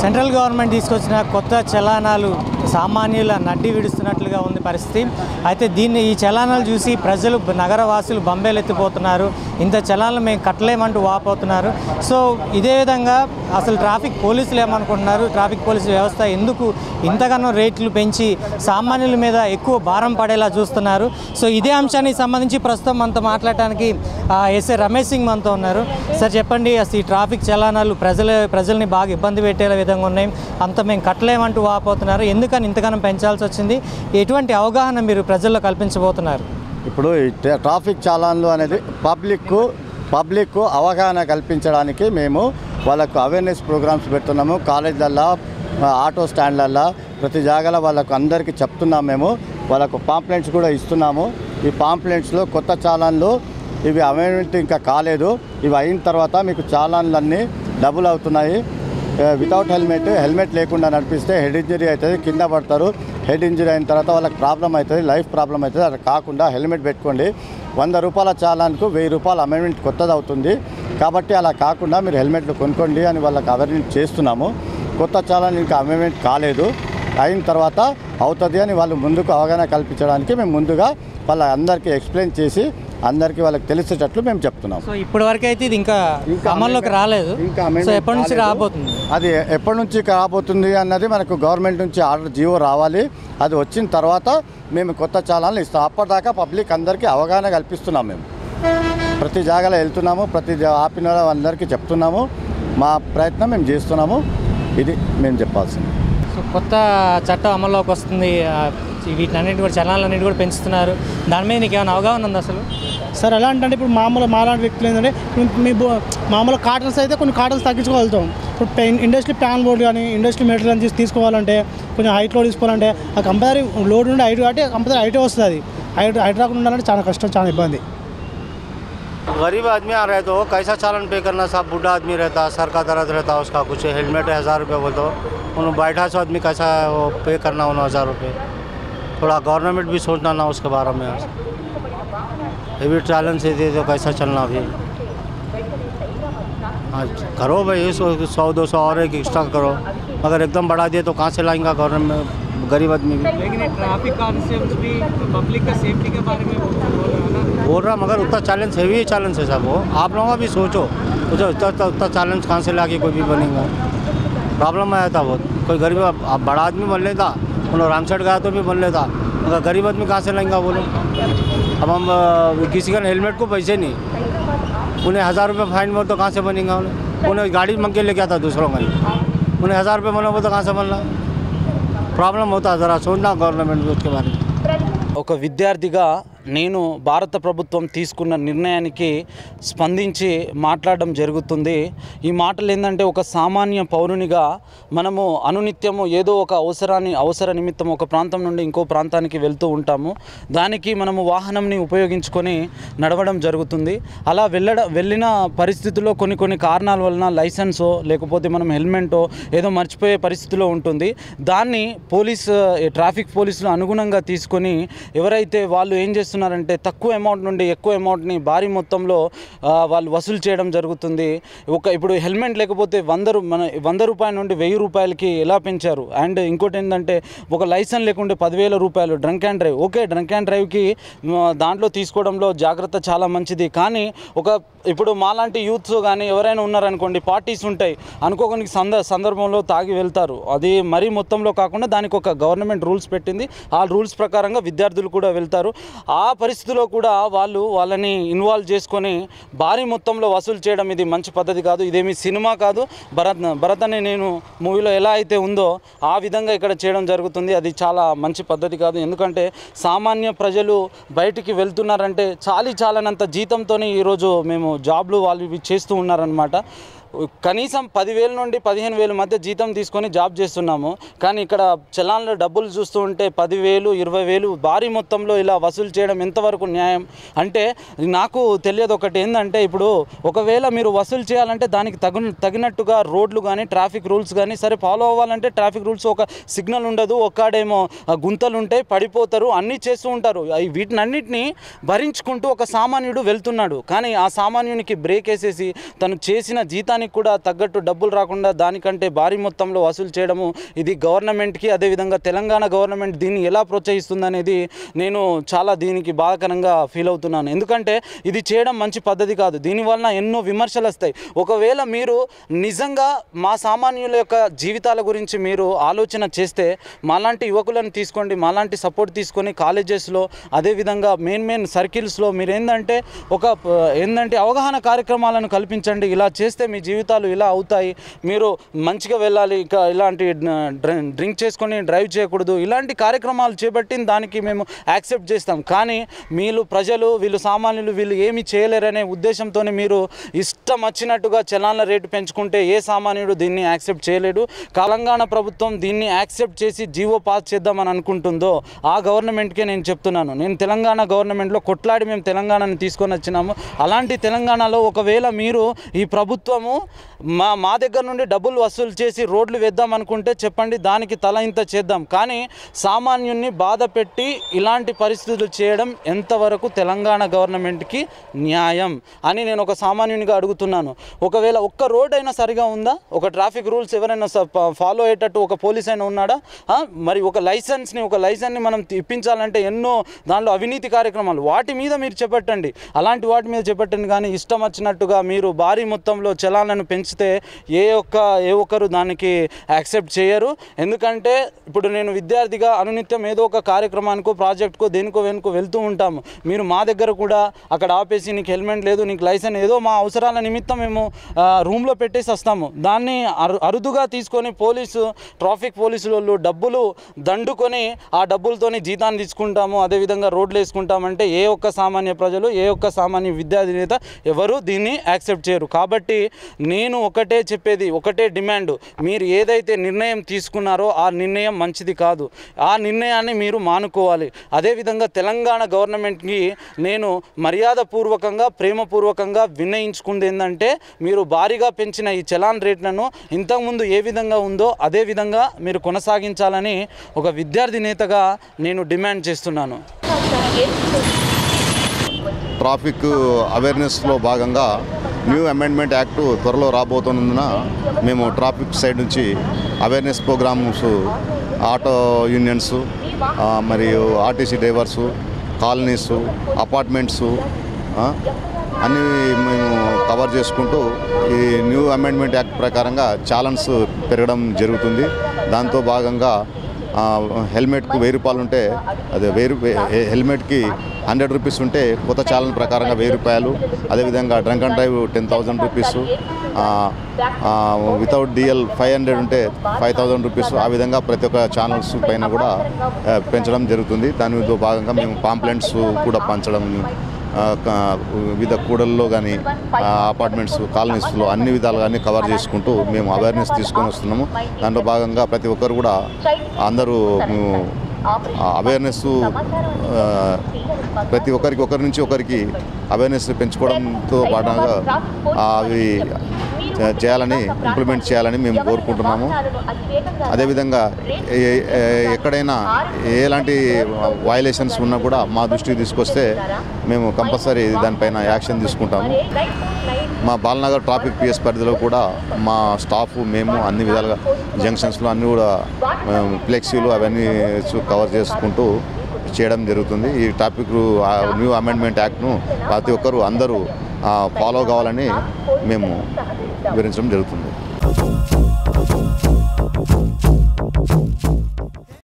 Central government తీసుకొచ్చిన కొత్త చలానాలు సామాన్యుల నడ్డి విడుస్తున్నట్లుగా ఉంది పరిస్థితి అయితే దీన్ని ఈ చలానాలు చూసి ప్రజలు నగరవాసులు బంబేలెత్తిపోతున్నారు ఇంత చలానాలు మేము కట్టలేమంటూ వాపోతున్నారు సో ఇదే విధంగా అసలు ట్రాఫిక్ పోలీసులు ఏమనుకుంటున్నారు ట్రాఫిక్ పోలీసు వ్యవస్థ ఎందుకు ఇంతగానో రేట్లు పెంచి సామాన్యుల మీద ఎక్కువ భారం పడేలా చూస్తున్నారు సో ఇదే అంశానికి సంబంధించి ప్రస్తుతం మనతో మాట్లాడటానికి ఆ, ఎస్ఏ రమేష్ సింగ్ మనతో ఉన్నారు సార్ చెప్పండి అసలు ఈ ట్రాఫిక్ చలానాలు ప్రజల ప్రజల్ని బాగా ఇబ్బంది పెట్టేలా విధంగా ఉన్నాయి అంత మేము కట్టలేమంటూ వాపోతున్నారు ఎందుకని ఇంతగానం పెంచాల్సి వచ్చింది ఎటువంటి అవగాహన మీరు ప్రజల్లో కల్పించబోతున్నారు ఇప్పుడు ఈ ట్రా- ట్రాఫిక్ చాలాన్లు అనేది పబ్లిక్ పబ్లిక్ అవగాహన కల్పించడానికి మేము వాళ్ళకు అవేర్నెస్ ప్రోగ్రామ్స్ పెడుతున్నాము కాలేజీలల్లో ఆటో స్టాండ్లల్లో ప్రతి జాగాలో వాళ్ళకు అందరికీ చెప్తున్నాము మేము వాళ్ళకు పాంప్లెంట్స్ కూడా ఇస్తున్నాము ఈ పాంప్లెంట్స్లో కొత్త చాలాన్లు ఇవి అమెండ్మెంట్ ఇంకా కాలేదు ఇవి అయిన తర్వాత మీకు చాలాన్లన్నీ డబుల్ అవుతున్నాయి వితౌట్ హెల్మెట్ హెల్మెట్ లేకుండా నడిపిస్తే హెడ్ ఇంజరీ అవుతుంది కింద పడతారు హెడ్ ఇంజరీ అయిన తర్వాత వాళ్ళకి ప్రాబ్లం అవుతుంది లైఫ్ ప్రాబ్లం అవుతుంది అది కాకుండా హెల్మెట్ పెట్టుకోండి వంద రూపాయల చాలానికి వెయ్యి రూపాయల అమెండ్మెంట్ కొత్తది అవుతుంది కాబట్టి అలా కాకుండా మీరు హెల్మెట్లు కొనుక్కోండి అని వాళ్ళకి అవేర్నెస్ చేస్తున్నాము కొత్త చాలాన్ ఇంకా అమెండ్మెంట్ కాలేదు అయిన తర్వాత అవుతుంది అని వాళ్ళు ముందుకు అవగాహన కల్పించడానికి మేము ముందుగా వాళ్ళ అందరికీ ఎక్స్ప్లెయిన్ చేసి అందరికీ వాళ్ళకి తెలిసేటట్లు మేము చెప్తున్నాం సో ఇప్పటి వరకు అయితే ఇది ఇంకా ఇంకా అమల్లోకి amendment- రాలేదు ఇంకా సో amendment ఎప్పటి నుంచి కాలేదు. రాబోతుంది అది ఎప్పటి నుంచి రాబోతుంది అన్నది మనకు గవర్నమెంట్ నుంచి ఆర్డర్ జీవో రావాలి అది వచ్చిన తర్వాత మేము కొత్త చాలాలు ఇస్తాం అప్పటిదాకా పబ్లిక్ అందరికీ అవగాహన కల్పిస్తున్నాం మేము ప్రతి జాగాలో వెళ్తున్నాము ప్రతి జా- ఆపిన అందరికీ చెప్తున్నాము మా ప్రయత్నం మేము చేస్తున్నాము ఇది మేము చెప్పాల్సింది సో కొత్త చట్టం అమల్లోకి వస్తుంది ఆ, వీటినన్నిటి కూడా చలనాలన్నిటి కూడా పెంచుతున్నారు దాని మీద నీకు ఏమైనా అవగాహన ఉంది అసలు సార్ ఎలా అంటే ఇప్పుడు మామూలు మాలాంటి వ్యక్తులు ఏంటంటే ఇప్పుడు మీ బో- మామూలు కాటన్స్ అయితే కొన్ని కాటన్స్ తగ్గించుకోగలుగుతాం ఇప్పుడు పెయిన్ ఇండస్ట్రీ ప్యాన్ బోర్డు కానీ ఇండస్ట్రీ మెటీరియల్ తీసి తీసుకోవాలంటే కొంచెం హైట్లో తీసుకోవాలంటే ఆ కంపల్సరీ లోడ్ నుండి హైట్ కాబట్టి కంపల్సరీ హైటే వస్తుంది అది హైట్ హైట్ రాకుండా ఉండాలంటే చాలా కష్టం చాలా ఇబ్బంది गरीब आदमी आ रहे तो कैसा चालान पे करना साहब बूढ़ा आदमी रहता सर का दर्द रहता उसका कुछ हेलमेट है हज़ार रुपये बोल दो उन्होंने बैठा सौ आदमी कैसा वो पे करना उन्होंने हज़ार रुपये थोड़ा गवर्नमेंट भी सोचना ना उसके बारे में ये भी चालन से दे तो कैसा चलना भी हाँ करो भाई सौ सौ दो सौ और एक एक्स्ट्रा करो अगर एकदम बढ़ा दिए तो कहाँ से लाएंगा गवर्नमेंट गरीब आदमी भी लेकिन ट्रैफिक कांस्टेबल्स भी पब्लिक का सेफ्टी के बारे में बोल रहे हैं ना बोल रहा मगर उतना चैलेंज हैवी चैलेंज है सब वो आप लोगों का भी सोचो सोचो उतना उतना उतना चैलेंज कहाँ से लाके कोई भी बनेगा प्रॉब्लम आया था बहुत कोई गरीब अब अब बड़ा आदमी बन लेता उन्होंने राम साइड गया तो भी बन लेता मगर गरीब आदमी कहाँ से लाएंगा बोलो अब हम अ, किसी का हेलमेट को पैसे नहीं उन्हें हज़ार रुपये फाइन बोल तो कहाँ से बनेगा उन्हें उन्हें गाड़ी मंग के लेके आता दूसरों का उन्हें हज़ार रुपये बना बोल तो कहाँ से बनना प्रॉब्लम होता है ज़रा सोचना गवर्नमेंट भी उसके बारे में ఒక విద్యార్థిగా నేను భారత ప్రభుత్వం తీసుకున్న నిర్ణయానికి స్పందించి మాట్లాడడం జరుగుతుంది ఈ మాటలు ఏంటంటే ఒక సామాన్య పౌరునిగా మనము అనునిత్యము ఏదో ఒక అవసరాన్ని అవసర నిమిత్తం ఒక ప్రాంతం నుండి ఇంకో ప్రాంతానికి వెళ్తూ ఉంటాము దానికి మనము వాహనంని ఉపయోగించుకొని నడవడం జరుగుతుంది అలా వెళ్ళడ వెళ్ళిన పరిస్థితుల్లో కొన్ని కొన్ని కారణాల వలన లైసెన్సో లేకపోతే మనం హెల్మెటో ఏదో మర్చిపోయే పరిస్థితిలో ఉంటుంది దాన్ని పోలీస్ ఏ, ట్రాఫిక్ పోలీసులు అనుగుణంగా తీసుకొని ఎవరైతే వాళ్ళు ఏం చేస్తున్నారంటే తక్కువ అమౌంట్ నుండి ఎక్కువ అమౌంట్ని భారీ మొత్తంలో ఆ, వాళ్ళు వసూలు చేయడం జరుగుతుంది ఒక ఇప్పుడు హెల్మెట్ లేకపోతే వంద రూ- మన వంద రూపాయల నుండి వెయ్యి రూపాయలకి ఎలా పెంచారు అండ్ ఇంకోటి ఏంటంటే ఒక లైసెన్స్ లేకుంటే పదివేల రూపాయలు drunk and drive okay drunk and డ్రైవ్కి దాంట్లో తీసుకోవడంలో జాగ్రత్త చాలా మంచిది కానీ ఒక ఇప్పుడు మాలాంటి యూత్స్ కానీ ఎవరైనా ఉన్నారనుకోండి పార్టీస్ ఉంటాయి అనుకోకుండా సంద సందర్భంలో తాగి వెళ్తారు అది మరీ మొత్తంలో కాకుండా దానికి ఒక గవర్నమెంట్ రూల్స్ పెట్టింది ఆ రూల్స్ ప్రకారంగా విద్యార్థులు కూడా వెళ్తారు ఆ పరిస్థితిలో కూడా వాళ్ళు వాళ్ళని ఇన్వాల్వ్ చేసుకొని భారీ మొత్తంలో వసూలు చేయడం ఇది మంచి పద్ధతి కాదు ఇదేమి సినిమా కాదు భరత్ భరత్ అని నేను మూవీలో ఎలా అయితే ఉందో ఆ విధంగా ఇక్కడ చేయడం జరుగుతుంది అది చాలా మంచి పద్ధతి కాదు ఎందుకంటే సామాన్య ప్రజలు బయటికి వెళ్తున్నారంటే చాలీ చాలనంత జీతంతో ఈరోజు మేము జాబ్లు వాళ్ళు ఇవి చేస్తూ ఉన్నారనమాట కనీసం పదివేల నుండి పదిహేను వేల మధ్య జీతం తీసుకొని జాబ్ చేస్తున్నాము కానీ ఇక్కడ చలాన్లో డబ్బులు చూస్తూ ఉంటే పదివేలు ఇరవై వేలు భారీ మొత్తంలో ఇలా వసూలు చేయడం ఎంతవరకు న్యాయం అంటే నాకు తెలియదు ఒకటి ఏంటంటే ఇప్పుడు ఒకవేళ మీరు వసూలు చేయాలంటే దానికి తగు తగినట్టుగా రోడ్లు కానీ ట్రాఫిక్ రూల్స్ కానీ సరే ఫాలో అవ్వాలంటే ట్రాఫిక్ రూల్స్ ఒక సిగ్నల్ ఉండదు ఒక్కడేమో ఆ, గుంతలు ఉంటాయి పడిపోతారు అన్నీ చేస్తూ ఉంటారు అవి వీటినన్నిటిని భరించుకుంటూ ఒక సామాన్యుడు వెళ్తున్నాడు కానీ ఆ సామాన్యునికి బ్రేక్ వేసేసి తను చేసిన జీతాన్ని చలానికి కూడా తగ్గట్టు డబ్బులు రాకుండా దానికంటే భారీ మొత్తంలో వసూలు చేయడము ఇది గవర్నమెంట్కి అదేవిధంగా తెలంగాణ గవర్నమెంట్ దీన్ని ఎలా ప్రోత్సహిస్తుందనేది నేను చాలా దీనికి బాధాకరంగా ఫీల్ అవుతున్నాను ఎందుకంటే ఇది చేయడం మంచి పద్ధతి కాదు దీనివలన ఎన్నో విమర్శలు వస్తాయి ఒకవేళ మీరు నిజంగా మా సామాన్యుల యొక్క జీవితాల గురించి మీరు ఆలోచన చేస్తే మాలాంటి యువకులను తీసుకోండి మాలాంటి సపోర్ట్ తీసుకొని కాలేజెస్లో అదేవిధంగా మెయిన్ మెయిన్ సర్కిల్స్లో మీరు ఏంటంటే ఒక ప- ఏంటంటే అవగాహన కార్యక్రమాలను కల్పించండి ఇలా చేస్తే మీ జీవితాలు ఇలా అవుతాయి మీరు మంచిగా వెళ్ళాలి ఇక ఇలాంటి డ్ర- డ్రింక్ చేసుకొని డ్రైవ్ చేయకూడదు ఇలాంటి కార్యక్రమాలు చేపట్టి దానికి మేము యాక్సెప్ట్ చేస్తాం కానీ వీళ్ళు ప్రజలు వీళ్ళు సామాన్యులు వీళ్ళు ఏమీ చేయలేరనే ఉద్దేశంతోనే మీరు ఇష్టం వచ్చినట్టుగా చలాన్ల రేటు పెంచుకుంటే ఏ సామాన్యుడు దీన్ని యాక్సెప్ట్ చేయలేడు తెలంగాణ ప్రభుత్వం దీన్ని యాక్సెప్ట్ చేసి జీవో పాస్ చేద్దామని అనుకుంటుందో ఆ గవర్నమెంట్కే నేను చెప్తున్నాను నేను తెలంగాణ గవర్నమెంట్లో కొట్లాడి మేము తెలంగాణని తీసుకొని వచ్చినాము అలాంటి తెలంగాణలో ఒకవేళ మీరు ఈ ప్రభుత్వము మా మా దగ్గర నుండి డబ్బులు వసూలు చేసి రోడ్లు వేద్దాం అనుకుంటే చెప్పండి దానికి తల ఇంత చేద్దాం కానీ సామాన్యుణ్ణి బాధ పెట్టి ఇలాంటి పరిస్థితులు చేయడం ఎంతవరకు తెలంగాణ గవర్నమెంట్కి న్యాయం అని నేను ఒక సామాన్యునిగా అడుగుతున్నాను ఒకవేళ ఒక్క రోడ్ అయినా సరిగా ఉందా ఒక ట్రాఫిక్ రూల్స్ ఎవరైనా ఫాలో అయ్యేటట్టు ఒక పోలీస్ అయినా ఉన్నాడా ఆ? మరి ఒక లైసెన్స్ని ఒక లైసెన్స్ని మనం ఇప్పించాలంటే ఎన్నో దానిలో అవినీతి కార్యక్రమాలు వాటి మీద మీరు చేపట్టండి అలాంటి వాటి మీద చేపట్టండి కానీ ఇష్టం వచ్చినట్టుగా మీరు భారీ మొత్తంలో చలాలను పెంచితే ఏ ఒక్క ఏ ఒక్కరు దానికి యాక్సెప్ట్ చేయరు ఎందుకంటే ఇప్పుడు నేను విద్యార్థిగా అనునిత్యం ఏదో ఒక కార్యక్రమానికో ప్రాజెక్ట్కో దేనికో వెనుకో వెళ్తూ ఉంటాము మీరు మా దగ్గర కూడా అక్కడ ఆపేసి నీకు హెల్మెట్ లేదు నీకు లైసెన్స్ ఏదో మా అవసరాల నిమిత్తం మేము ఆ, రూమ్లో పెట్టేసి వస్తాము దాన్ని అరు అరుదుగా తీసుకొని పోలీసు ట్రాఫిక్ పోలీసులు వాళ్ళు డబ్బులు దండుకొని ఆ డబ్బులతోని జీతాన్ని తీసుకుంటాము అదేవిధంగా రోడ్లు వేసుకుంటామంటే ఏ ఒక్క సామాన్య ప్రజలు ఏ ఒక్క సామాన్య విద్యార్థి నేత ఎవరు దీన్ని యాక్సెప్ట్ చేయరు కాబట్టి నేను ఒకటే చెప్పేది ఒకటే డిమాండ్ మీరు ఏదైతే నిర్ణయం తీసుకున్నారో ఆ నిర్ణయం మంచిది కాదు ఆ నిర్ణయాన్ని మీరు మానుకోవాలి అదేవిధంగా తెలంగాణ గవర్నమెంట్కి నేను మర్యాదపూర్వకంగా ప్రేమపూర్వకంగా విన్నయించుకుంది ఏంటంటే మీరు భారీగా పెంచిన ఈ చలాన్ రేట్లను ఇంతకుముందు ఏ విధంగా ఉందో అదే విధంగా మీరు కొనసాగించాలని ఒక విద్యార్థి నేతగా నేను డిమాండ్ చేస్తున్నాను ట్రాఫిక్ అవేర్నెస్లో భాగంగా న్యూ అమెండ్మెంట్ యాక్ట్ త్వరలో రాబోతున్నందున మేము ట్రాఫిక్ సైడ్ నుంచి అవేర్నెస్ ప్రోగ్రామ్స్ ఆటో యూనియన్స్ ఆ, మరియు ఆర్టీసీ డ్రైవర్సు కాలనీసు అపార్ట్మెంట్సు ఆ, అన్నీ మేము కవర్ చేసుకుంటూ ఈ న్యూ అమెండ్మెంట్ యాక్ట్ ప్రకారంగా ఛాలెన్స్ పెరగడం జరుగుతుంది దాంతో భాగంగా ఆ, హెల్మెట్కు వెయ్యి రూపాయలు ఉంటే అదే వెయ్యి రూ- హె- హెల్మెట్కి హండ్రెడ్ రూపీస్ ఉంటే కొత్త చాలన్ ప్రకారంగా వెయ్యి రూపాయలు అదేవిధంగా drunk and drive ten thousand rupees without DL five hundred ఉంటే ఫైవ్ థౌజండ్ రూపీస్ ఆ విధంగా ప్రతి ఒక్క ఛానల్స్ పైన కూడా ఆ, పెంచడం జరుగుతుంది దానితో భాగంగా మేము పాంప్లెంట్స్ కూడా పంచడం ఆ, క- వివిధ కూడల్లో కానీ అపార్ట్మెంట్స్ కాలనీస్లో అన్ని విధాలుగా అన్ని కవర్ చేసుకుంటూ మేము అవేర్నెస్ తీసుకొని వస్తున్నాము దాంట్లో భాగంగా ప్రతి ఒక్కరు కూడా అందరూ అవేర్నెస్ ప్రతి ఒక్కరికి ఒకరి నుంచి ఒకరికి అవేర్నెస్ పెంచుకోవడంతో పాటుగా అవి చే- చేయాలని ఇంప్లిమెంట్ చేయాలని మేము కోరుకుంటున్నాము అదేవిధంగా ఏ- ఏ- ఎక్కడైనా ఎలాంటి వయలేషన్స్ ఉన్నా కూడా మా దృష్టికి తీసుకొస్తే మేము కంపల్సరీ దానిపైన యాక్షన్ తీసుకుంటాము మా బాలనగర్ ట్రాఫిక్ పిఎస్ పరిధిలో కూడా మా స్టాఫ్ మేము అన్ని విధాలుగా జంక్షన్స్లో అన్ని కూడా మేము ఫ్లెక్సీలు అవన్నీ చూ- కవర్ చేసుకుంటూ చేయడం జరుగుతుంది ఈ టాపిక్ న్యూ అమెండ్మెంట్ యాక్ట్ను ప్రతి ఒక్కరూ అందరూ ఆ, ఫాలో కావాలని మేము వివరించడం జరుగుతుంది